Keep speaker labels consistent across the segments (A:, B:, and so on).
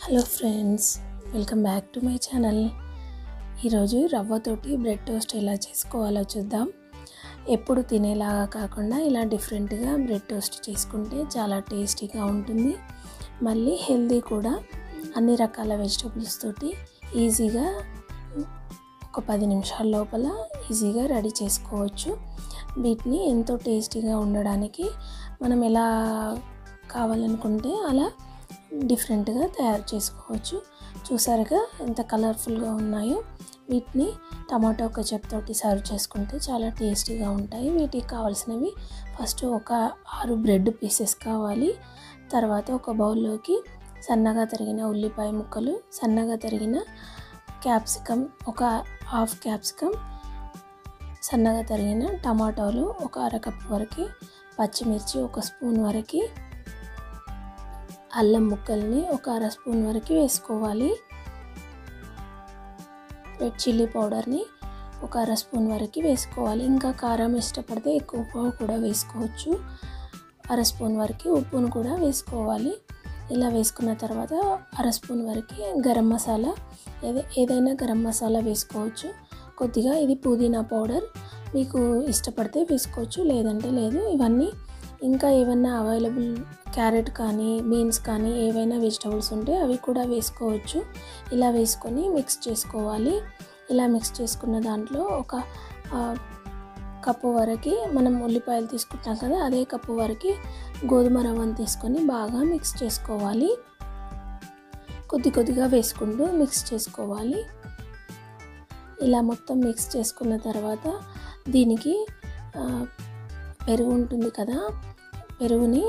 A: hello friends welcome back to my channel ఈరోజు రవ్వతోటి bread toast ఎలా చేసుకోవాలో చూద్దాం ఎప్పుడు తినేలాగా కాకుండా ఇలా డిఫరెంట్గా బ్రెడ్ టోస్ట్ చేసుకుంటే చాలా టేస్టీగా ఉంటుంది మళ్ళీ హెల్దీ కూడా అన్ని రకాల వెజిటబుల్స్ తోటి ఈజీగా ఒక పది నిమిషాల లోపల ఈజీగా రెడీ చేసుకోవచ్చు వీటిని ఎంతో టేస్టీగా ఉండడానికి మనం ఎలా కావాలనుకుంటే అలా డిఫరెంట్గా తయారు చేసుకోవచ్చు చూసారుగా ఎంత కలర్ఫుల్గా ఉన్నాయో వీటిని టమాటో కచప్ తోటి సర్వ్ చేసుకుంటే చాలా టేస్టీగా ఉంటాయి వీటికి కావాల్సినవి ఫస్ట్ ఒక ఆరు బ్రెడ్ పీసెస్ కావాలి తర్వాత ఒక బౌల్లోకి సన్నగా తరిగిన ఉల్లిపాయ ముక్కలు సన్నగా తరిగిన క్యాప్సికమ్ ఒక హాఫ్ క్యాప్సికమ్ సన్నగా తరిగిన టమాటాలు ఒక అరకప్పు వరకు పచ్చిమిర్చి ఒక స్పూన్ వరకు అల్లం ముక్కల్ని ఒక అర స్పూన్ వరకు వేసుకోవాలి రెడ్ చిల్లీ పౌడర్ని ఒక అర స్పూన్ వరకు వేసుకోవాలి ఇంకా కారం ఇష్టపడితే ఎక్కువ కూడా వేసుకోవచ్చు అర స్పూన్ వరకు ఉప్పును కూడా వేసుకోవాలి ఇలా వేసుకున్న తర్వాత అర స్పూన్ వరకు గరం మసాలా ఏదే ఏదైనా గరం మసాలా వేసుకోవచ్చు కొద్దిగా ఇది పుదీనా పౌడర్ మీకు ఇష్టపడితే వేసుకోవచ్చు లేదంటే లేదు ఇవన్నీ ఇంకా ఏమైనా అవైలబుల్ క్యారెట్ కానీ బీన్స్ కానీ ఏవైనా వెజిటబుల్స్ ఉంటే అవి కూడా వేసుకోవచ్చు ఇలా వేసుకొని మిక్స్ చేసుకోవాలి ఇలా మిక్స్ చేసుకున్న దాంట్లో ఒక కప్పు వరకు మనం ఉల్లిపాయలు తీసుకుంటాం కదా అదే కప్పు వరకు గోధుమ రవ్వను తీసుకొని బాగా మిక్స్ చేసుకోవాలి కొద్ది కొద్దిగా వేసుకుంటూ మిక్స్ చేసుకోవాలి ఇలా మొత్తం మిక్స్ చేసుకున్న తర్వాత దీనికి పెరుగు ఉంటుంది కదా పెరుగుని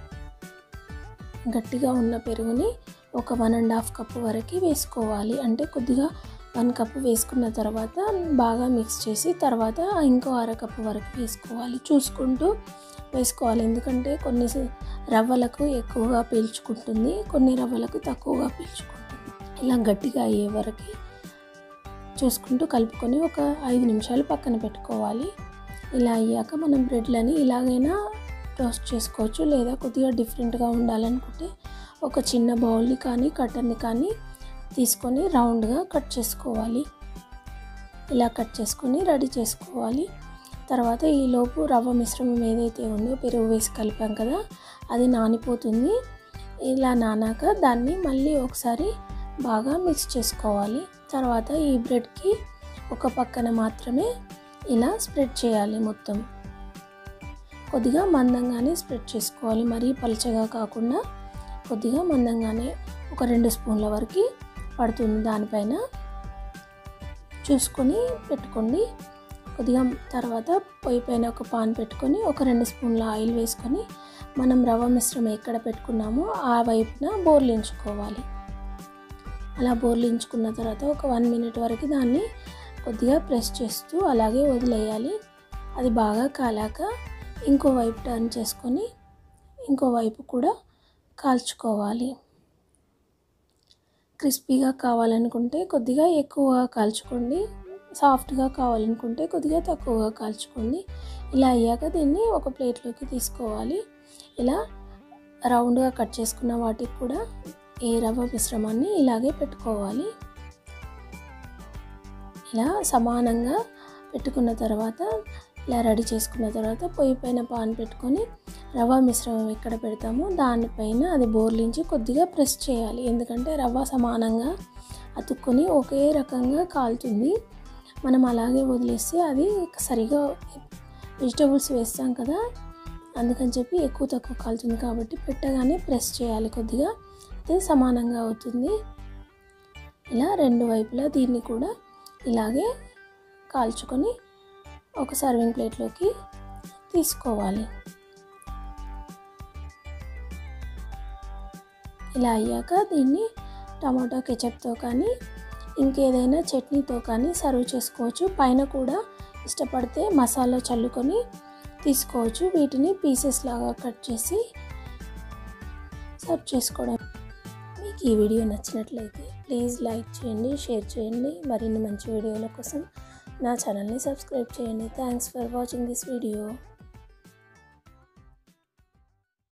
A: గట్టిగా ఉన్న పెరుగుని ఒక వన్ అండ్ హాఫ్ కప్ వరకు వేసుకోవాలి అంటే కొద్దిగా వన్ కప్ వేసుకున్న తర్వాత బాగా మిక్స్ చేసి తర్వాత ఇంకో అర కప్పు వరకు వేసుకోవాలి చూసుకుంటూ వేసుకోవాలి ఎందుకంటే కొన్ని రవ్వలకు ఎక్కువగా పీల్చుకుంటుంది కొన్ని రవ్వలకు తక్కువగా పీల్చుకుంటుంది ఇలా గట్టిగా అయ్యే వరకు చూసుకుంటూ కలుపుకొని ఒక ఐదు నిమిషాలు పక్కన పెట్టుకోవాలి ఇలా అయ్యాక మనం బ్రెడ్లని ఇలాగైనా టోస్ట్ చేసుకోవచ్చు లేదా కొద్దిగా డిఫరెంట్గా ఉండాలనుకుంటే ఒక చిన్న బౌల్ని కానీ కట్టర్ని కానీ తీసుకొని రౌండ్గా కట్ చేసుకోవాలి ఇలా కట్ చేసుకొని రెడీ చేసుకోవాలి తర్వాత ఈలోపు రవ్వ మిశ్రమం ఏదైతే ఉందో పెరుగు వేసి కలిపాం కదా అది నానిపోతుంది ఇలా నానాక దాన్ని మళ్ళీ ఒకసారి బాగా మిక్స్ చేసుకోవాలి తర్వాత ఈ బ్రెడ్కి ఒక పక్కన మాత్రమే ఇలా స్ప్రెడ్ చేయాలి మొత్తం కొద్దిగా మందంగానే స్ప్రెడ్ చేసుకోవాలి మరీ పలుచగా కాకుండా కొద్దిగా మందంగానే ఒక రెండు స్పూన్ల వరకు పడుతుంది దానిపైన చూసుకొని పెట్టుకోండి కొద్దిగా తర్వాత పొయ్యి పైన ఒక పాన్ పెట్టుకొని ఒక రెండు స్పూన్ల ఆయిల్ వేసుకొని మనం రవ్వ మిశ్రమం ఎక్కడ పెట్టుకున్నామో ఆ వైపున బోర్లించుకోవాలి అలా బోర్లించుకున్న తర్వాత ఒక వన్ మినిట్ వరకు దాన్ని కొద్దిగా ప్రెస్ చేస్తూ అలాగే వదిలేయాలి అది బాగా కాలాక ఇంకో వైపు టర్న్ చేసుకొని ఇంకో వైపు కూడా కాల్చుకోవాలి క్రిస్పీగా కావాలనుకుంటే కొద్దిగా ఎక్కువగా కాల్చుకోండి సాఫ్ట్గా కావాలనుకుంటే కొద్దిగా తక్కువగా కాల్చుకోండి ఇలా అయ్యాక దీన్ని ఒక ప్లేట్లోకి తీసుకోవాలి ఇలా రౌండ్గా కట్ చేసుకున్న వాటికి కూడా ఈ రవ్వ మిశ్రమాన్ని ఇలాగే పెట్టుకోవాలి ఇలా సమానంగా పెట్టుకున్న తర్వాత ఇలా రెడీ చేసుకున్న తర్వాత పొయ్యి పైన పాన్ పెట్టుకొని రవ్వ మిశ్రమం ఎక్కడ పెడతామో దానిపైన అది బోర్లించి కొద్దిగా ప్రెస్ చేయాలి ఎందుకంటే రవ్వ సమానంగా అతుక్కొని ఒకే రకంగా కాలుతుంది మనం అలాగే వదిలేస్తే అది సరిగా వెజిటబుల్స్ వేస్తాం కదా అందుకని చెప్పి ఎక్కువ తక్కువ కాలుతుంది కాబట్టి పెట్టగానే ప్రెస్ చేయాలి కొద్దిగా అయితే సమానంగా అవుతుంది ఇలా రెండు వైపులా దీన్ని కూడా ఇలాగే కాల్చుకొని ఒక సర్వింగ్ ప్లేట్లోకి తీసుకోవాలి ఇలా అయ్యాక దీన్ని టమాటో కెచప్తో కానీ ఇంకేదైనా చట్నీతో కానీ సర్వ్ చేసుకోవచ్చు పైన కూడా ఇష్టపడితే మసాలా చల్లుకొని తీసుకోవచ్చు వీటిని పీసెస్ లాగా కట్ చేసి సర్వ్ చేసుకోవడం మీకు ఈ వీడియో నచ్చినట్లయితే ప్లీజ్ లైక్ చేయండి షేర్ చేయండి మరిన్ని మంచి వీడియోల కోసం నా ఛానల్ని సబ్స్క్రైబ్ చేయండి thanks for watching this video